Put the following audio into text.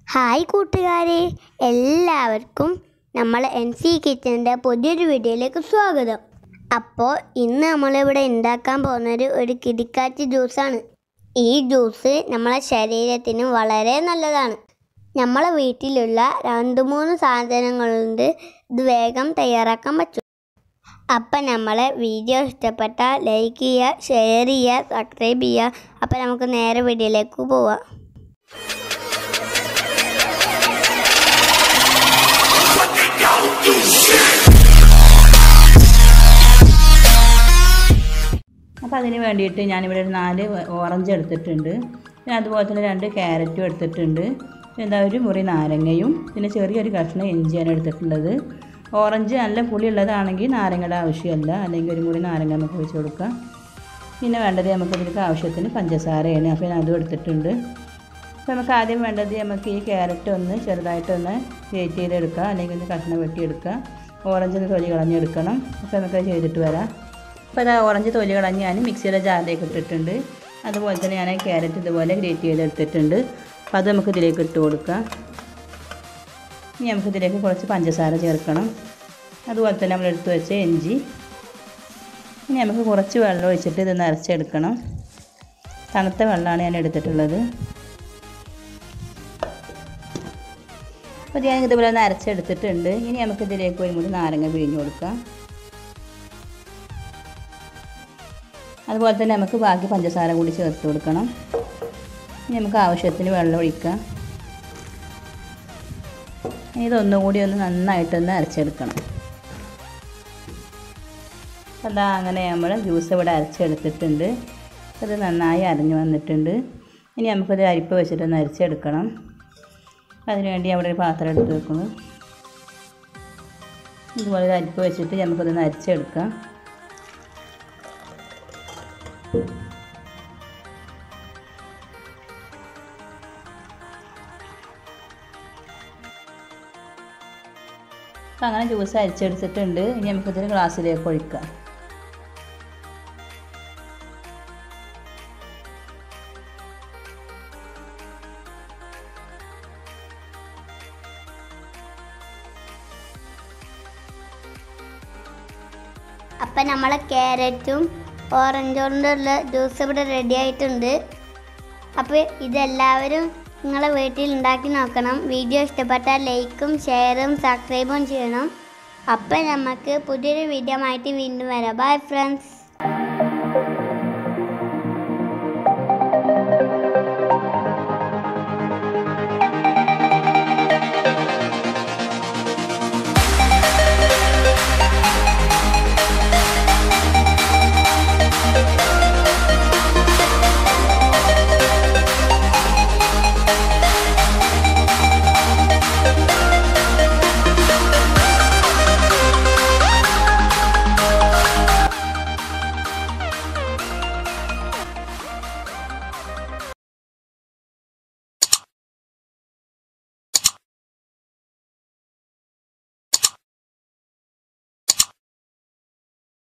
hi കൂട്ടുകാരെ എല്ലാവർക്കും നമ്മൾ എൻ സി കിച്ചൻ്റെ പുതിയൊരു വീഡിയോയിലേക്ക് സ്വാഗതം അപ്പോൾ ഇന്ന് നമ്മളിവിടെ ഉണ്ടാക്കാൻ പോകുന്നത് ഒരു കിടിക്കാച്ചി ജ്യൂസാണ് ഈ ജ്യൂസ് നമ്മളെ ശരീരത്തിന് വളരെ നല്ലതാണ് നമ്മളെ വീട്ടിലുള്ള രണ്ട് മൂന്ന് സാധനങ്ങൾ കൊണ്ട് ഇത് വേഗം തയ്യാറാക്കാൻ പറ്റും അപ്പം നമ്മളെ വീഡിയോ ഇഷ്ടപ്പെട്ടാൽ ലൈക്ക് ചെയ്യുക ഷെയർ ചെയ്യുക സബ്സ്ക്രൈബ് ചെയ്യുക അപ്പം നമുക്ക് നേരെ വീഡിയോയിലേക്ക് പോവാം അപ്പോൾ അതിന് വേണ്ടിയിട്ട് ഞാനിവിടെ ഒരു നാല് ഓറഞ്ച് എടുത്തിട്ടുണ്ട് പിന്നെ അതുപോലെ തന്നെ രണ്ട് ക്യാരറ്റും എടുത്തിട്ടുണ്ട് പിന്നെ എന്താ ഒരു മുറി നാരങ്ങയും പിന്നെ ചെറിയൊരു കഷ്ണം ഇഞ്ചിയാണ് എടുത്തിട്ടുള്ളത് ഓറഞ്ച് നല്ല പുളിയുള്ളതാണെങ്കിൽ നാരങ്ങയുടെ ആവശ്യമല്ല അല്ലെങ്കിൽ ഒരു മുറി നാരങ്ങ നമുക്ക് വെച്ച് കൊടുക്കാം പിന്നെ വേണ്ടത് നമുക്ക് ഇതിലേക്ക് ആവശ്യത്തിന് പഞ്ചസാരയാണ് അപ്പോൾ ഞാൻ അതും എടുത്തിട്ടുണ്ട് അപ്പോൾ നമുക്ക് ആദ്യം വേണ്ടത് നമുക്ക് ഈ ക്യാരറ്റ് ഒന്ന് ചെറുതായിട്ടൊന്ന് ഗ്രേറ്റ് ചെയ്തെടുക്കുക അല്ലെങ്കിൽ ഒന്ന് കഷ്ണം വെട്ടിയെടുക്കുക ഓറഞ്ച് ഒന്ന് തൊലി കളഞ്ഞെടുക്കണം അപ്പോൾ നമുക്ക് അത് ചെയ്തിട്ട് വരാം അപ്പോൾ അത് ഓറഞ്ച് തൊലി കളഞ്ഞ് ഞാൻ മിക്സിയുടെ ജാറിലേക്ക് ഇട്ടിട്ടുണ്ട് അതുപോലെ തന്നെ ഞാൻ ക്യാരറ്റ് ഇതുപോലെ ഗ്രേറ്റ് ചെയ്തെടുത്തിട്ടുണ്ട് അപ്പോൾ അത് നമുക്ക് ഇതിലേക്ക് ഇട്ട് കൊടുക്കാം ഇനി നമുക്ക് ഇതിലേക്ക് കുറച്ച് പഞ്ചസാര ചേർക്കണം അതുപോലെ തന്നെ നമ്മൾ എടുത്ത് വെച്ച ഇഞ്ചി ഇനി നമുക്ക് കുറച്ച് വെള്ളം ഒഴിച്ചിട്ട് ഇത് നിറച്ചെടുക്കണം തണുത്ത വെള്ളമാണ് ഞാൻ എടുത്തിട്ടുള്ളത് അപ്പോൾ ഞാൻ ഇതുപോലെ ഒന്ന് അരച്ചെടുത്തിട്ടുണ്ട് ഇനി നമുക്ക് ഇതിലേക്ക് ഒരു കൂടി നാരങ്ങ പിഴിഞ്ഞ് കൊടുക്കാം അതുപോലെ തന്നെ നമുക്ക് ബാക്കി പഞ്ചസാര കൂടി ചേർത്ത് കൊടുക്കണം ഇനി നമുക്ക് ആവശ്യത്തിന് വെള്ളം ഒഴിക്കാം ഇനി ഇതൊന്നുകൂടി ഒന്ന് നന്നായിട്ടൊന്ന് അരച്ചെടുക്കണം അതാ അങ്ങനെ നമ്മൾ ജ്യൂസ് ഇവിടെ അരച്ചെടുത്തിട്ടുണ്ട് അത് നന്നായി അരഞ്ഞു വന്നിട്ടുണ്ട് ഇനി നമുക്കത് അരിപ്പ് വെച്ചിട്ടൊന്ന് അരച്ചെടുക്കണം അതിനുവേണ്ടി അവിടെ ഒരു പാത്രം എടുത്ത് വെക്കുന്നു ഇതുപോലെ ഒരു അരിപ്പ് വെച്ചിട്ട് നമുക്കതൊന്ന് അരിച്ചെടുക്കാം അപ്പം അങ്ങനെ ജ്യൂസ് അരിച്ചെടുത്തിട്ടുണ്ട് ഇനി നമുക്കിതൊരു ഗ്ലാസ്സിലേക്ക് ഒഴിക്കാം അപ്പം നമ്മളെ ക്യാരറ്റും ഓറഞ്ച് കൊണ്ടുള്ള ജ്യൂസ് ഇവിടെ റെഡി ആയിട്ടുണ്ട് അപ്പോൾ ഇതെല്ലാവരും നിങ്ങളെ വീട്ടിൽ ഉണ്ടാക്കി നോക്കണം വീഡിയോ ഇഷ്ടപ്പെട്ടാൽ ലൈക്കും ഷെയറും സബ്സ്ക്രൈബും ചെയ്യണം അപ്പം നമുക്ക് പുതിയൊരു വീഡിയോ ആയിട്ട് വീണ്ടും വരാം ബൈ ഫ്രണ്ട്സ്